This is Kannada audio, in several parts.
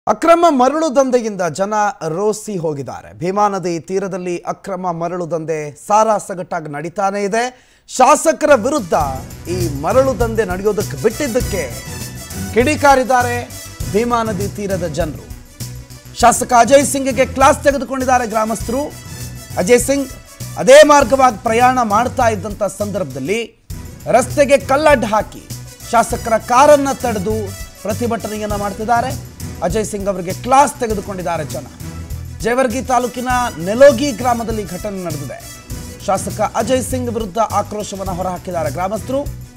ಅಕ್ರಮ ಮರಳು ದಂಧೆಯಿಂದ ಜನ ರೋಸಿ ಹೋಗಿದ್ದಾರೆ ಭೀಮಾ ನದಿ ತೀರದಲ್ಲಿ ಅಕ್ರಮ ಮರಳು ದಂಧೆ ಸಾರಾಸಗಟ್ಟಾಗಿ ನಡೀತಾನೆ ಇದೆ ಶಾಸಕರ ವಿರುದ್ಧ ಈ ಮರಳು ದಂಧೆ ನಡೆಯೋದಕ್ಕೆ ಬಿಟ್ಟಿದ್ದಕ್ಕೆ ಕಿಡಿಕಾರಿದ್ದಾರೆ ಭೀಮಾ ನದಿ ತೀರದ ಜನರು ಶಾಸಕ ಅಜಯ್ ಸಿಂಗ್ಗೆ ಕ್ಲಾಸ್ ತೆಗೆದುಕೊಂಡಿದ್ದಾರೆ ಗ್ರಾಮಸ್ಥರು ಅಜಯ್ ಸಿಂಗ್ ಅದೇ ಮಾರ್ಗವಾಗಿ ಪ್ರಯಾಣ ಮಾಡ್ತಾ ಇದ್ದಂಥ ಸಂದರ್ಭದಲ್ಲಿ ರಸ್ತೆಗೆ ಕಲ್ಲಡ್ಡ ಹಾಕಿ ಶಾಸಕರ ಕಾರನ್ನ ತಡೆದು ಪ್ರತಿಭಟನೆಯನ್ನ ಮಾಡ್ತಿದ್ದಾರೆ ಅಜಯ್ ಸಿಂಗ್ ಅವರಿಗೆ ಕ್ಲಾಸ್ ತೆಗೆದುಕೊಂಡಿದ್ದಾರೆ ಜನ ಜೇವರ್ಗಿ ತಾಲೂಕಿನ ನೆಲೋಗಿ ಗ್ರಾಮದಲ್ಲಿ ಘಟನೆ ನಡೆದಿದೆ ಶಾಸಕ ಅಜಯ್ ಸಿಂಗ್ ವಿರುದ್ಧ ಆಕ್ರೋಶವನ್ನು ಹೊರಹಾಕಿದ್ದಾರೆ ಗ್ರಾಮಸ್ಥರು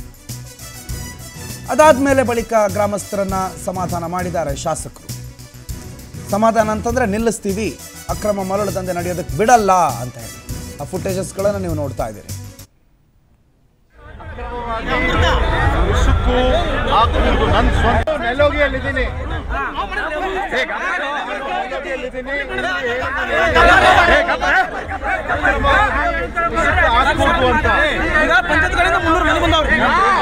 ಅದಾದ್ಮೇಲೆ ಬಳಿಕ ಗ್ರಾಮಸ್ಥರನ್ನ ಸಮಾಧಾನ ಮಾಡಿದ್ದಾರೆ ಶಾಸಕರು ಸಮಾಧಾನ ಅಂತಂದ್ರೆ ನಿಲ್ಲಿಸ್ತೀವಿ ಅಕ್ರಮ ಮರಳು ದಂಧೆ ನಡೆಯೋದಕ್ಕೆ ಬಿಡಲ್ಲ ಅಂತ ಹೇಳಿ ಆ ಫುಟೇಜಸ್ಗಳನ್ನು ನೀವು ನೋಡ್ತಾ ಇದ್ದೀರಿ ಉಸುಕು ಹಾಕುವುದು ನನ್ನ ಸ್ವಂತ ನೆಲೋಗಿಯಲ್ಲಿದ್ದೀನಿ ಹಾಕುವುದು ಅಂತ ಈಗ ಪಂಚಾಯತ್ ಕಡೆಯಿಂದ ಮುನ್ನೂರು ಮನೆ ಬಂದವ್ರಿ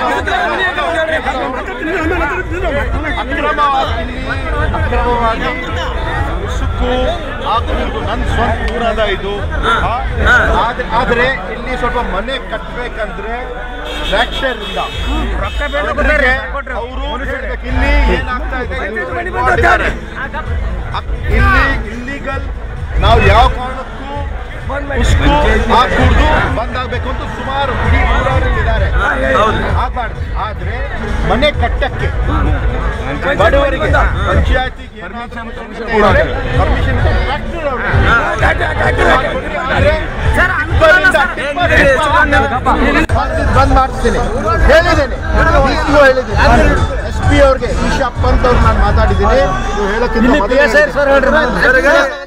ಅಕ್ರಮವಾಗಿ ಅಕ್ರಮವಾಗಿ ಉಸುಕು ಹಾಕುವುದು ನನ್ನ ಸ್ವಂತ ಊರದ ಇದು ಆ, ಆದ್ರೆ- ಆದ್ರೆ ಇಲ್ಲಿ ಸ್ವಲ್ಪ ಮನೆ ಕಟ್ಟಬೇಕಂದ್ರೆ ಟ್ರ್ಯಾಕ್ಟರ್ ಇಂದ ಅವರಿಗೆ ಅವರು ಹೇಳ್ಬೇಕು ಇಲ್ಲಿ ಏನಾಗ್ತಾ ಇದೆ ಇದು ಮಾಡಿದ್ದಾರೆ. ಅಕ್- ಇಲ್ಲಿ ಇಲ್ಲಿಗಲ್ ನಾವು ಯಾವ ಕಾರಣಕ್ಕೂ ಉಸ್ಕು ಹಾಕುವುದು ಬಂದಾಗಬೇಕು ಅಂತ ಸುಮಾರು ಇಡೀ ಊರವರಲ್ಲಿದ್ದಾರೆ ಆಗ್ಬಾರ್ದು ಆದ್ರೆ ಮನೆ ಕಟ್ಟಕ್ಕೆ ಬಡವರಿಗೆ ಪಂಚಾಯತಿಗೆ ಪರ್ಮಿಷನ್ ಟ್ರ್ಯಾಕ್ಟರ್ ಬಂದ್ ಮಾಡ್ತೀನಿ ಹೇಳಿದ್ದೇನೆ ಈಗಲೂ ಹೇಳಿದ್ದೀನಿ ಎಸ್ ಪಿ ಅವ್ರಿಗೆ ಈಶಾ ಪಂತ್ ಅವ್ರು ನಾನು ಮಾತಾಡಿದ್ದೀನಿ ನೀವು ಹೇಳಕ್ಕಿಂತ ಮೊದಲೇ ಹೇಳಿದ್ದೀನಿ.